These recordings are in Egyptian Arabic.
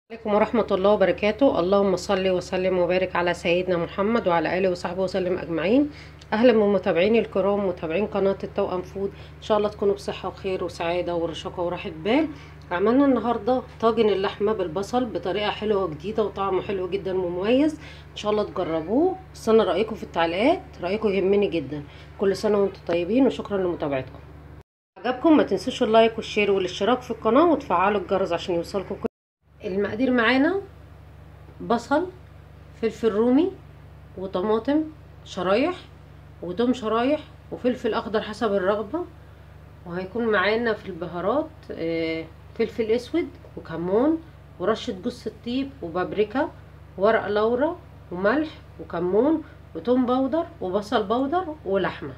عليكم ورحمة الله وبركاته اللهم صل وسلم وبارك على سيدنا محمد وعلى آله وصحبه وسلم أجمعين أهلا بمتابعيني الكرام متابعين قناة التوأم فود إن شاء الله تكونوا بصحة وخير وسعادة ورشاقة وراحة بال عملنا النهاردة طاجن اللحمة بالبصل بطريقة حلوة وجديدة وطعمه حلو جدا ومميز إن شاء الله تجربوه استنى رأيكم في التعليقات رأيكم يهمني جدا كل سنة وانتم طيبين وشكرا لمتابعتكم عجبكم ما تنسوش اللايك والشير والاشتراك في القناة وتفعلوا الجرس عشان يوصلكم كل المقادير معانا بصل فلفل رومي وطماطم شرايح وتوم شرايح وفلفل اخضر حسب الرغبة وهيكون معانا في البهارات فلفل اسود وكمون ورشة جوز الطيب وبابريكا ورق لورا وملح وكمون وتوم بودر وبصل بودر ولحمة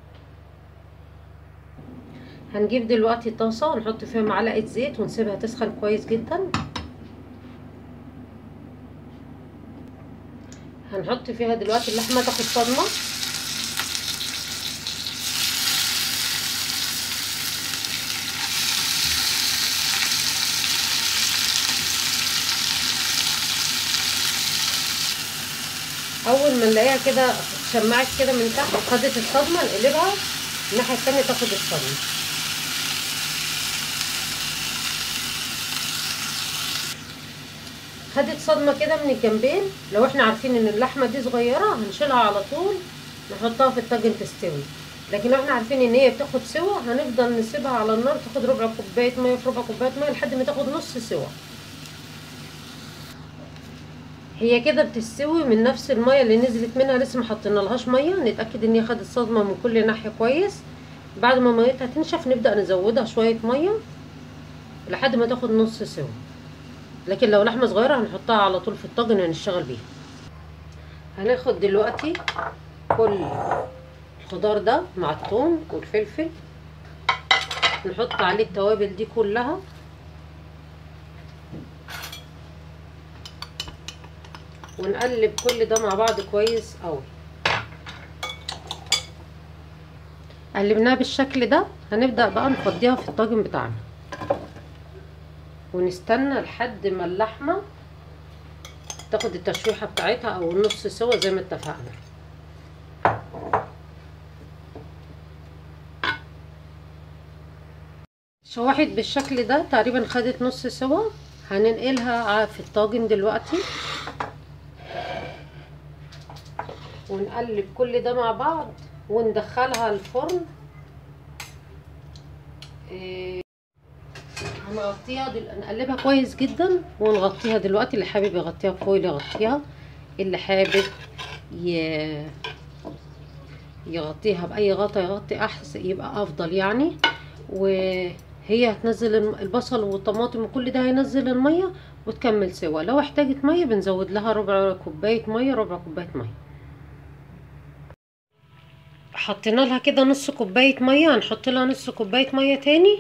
هنجيب دلوقتي طاسة ونحط فيها معلقة زيت ونسيبها تسخن كويس جدا هنحط فيها دلوقتي اللحمة تاخد صدمة اول ما نلاقيها كده شمعت كده من تحت خدت الصدمة نقلبها الناحية التانية تاخد الصدمة خدت صدمة كده من الجنبين لو احنا عارفين ان اللحمة دي صغيرة هنشيلها على طول نحطها في الطاجن تستوي لكن لو احنا عارفين ان هي بتاخد سوا هنفضل نسيبها على النار تاخد ربع كوباية مية في ربع كوباية مية لحد ما تاخد نص سوا هي كده بتستوي من نفس المية اللي نزلت منها لسه ما حطينا لهاش مية نتأكد ان هي خدت صدمة من كل ناحية كويس بعد ما ميتها تنشف نبدأ نزودها شوية مية لحد ما تاخد نص سوا لكن لو لحمه صغيره هنحطها على طول في الطاجن هنشتغل بيها هناخد دلوقتي كل الخضار ده مع الثوم والفلفل نحط عليه التوابل دي كلها ونقلب كل ده مع بعض كويس قوي قلبناها بالشكل ده هنبدا بقى نفضيها في الطاجن بتاعنا ونستنى لحد ما اللحمة تاخد التشويحة بتاعتها او النص سوا زي ما اتفقنا شوحت بالشكل ده تقريبا خدت نص سوا هننقلها في الطاجن دلوقتي ونقلب كل ده مع بعض وندخلها الفرن إيه هنغطيها دل... نقلبها كويس جدا ونغطيها دلوقتي اللي حابب يغطيها فويل يغطيها اللي حابب ي... يغطيها باي غطا يغطي احسن يبقى افضل يعني وهي هتنزل البصل والطماطم وكل ده هينزل الميه وتكمل سوا لو احتاجت ميه بنزود لها ربع كوبايه ميه ربع كوبايه ميه حطينا لها كده نص كوبايه ميه هنحط لها نص كوبايه ميه تاني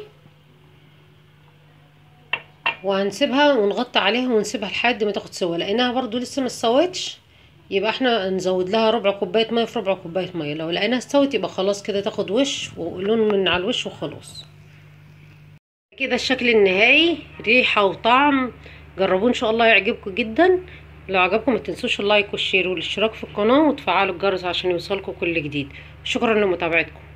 وهنسيبها ونغطي عليها ونسيبها لحد ما تاخد سوا لقيناها برضو لسه ما استوتش يبقى احنا نزود لها ربع كوبايه ميه في ربع كوبايه ميه لو لقيناها استوت يبقى خلاص كده تاخد وش ولون من على الوش وخلاص كده الشكل النهائي ريحه وطعم جربوه ان شاء الله يعجبكم جدا لو عجبكم ما تنسوش اللايك والشير والاشتراك في القناه وتفعلوا الجرس عشان يوصلكم كل جديد شكرا لمتابعتكم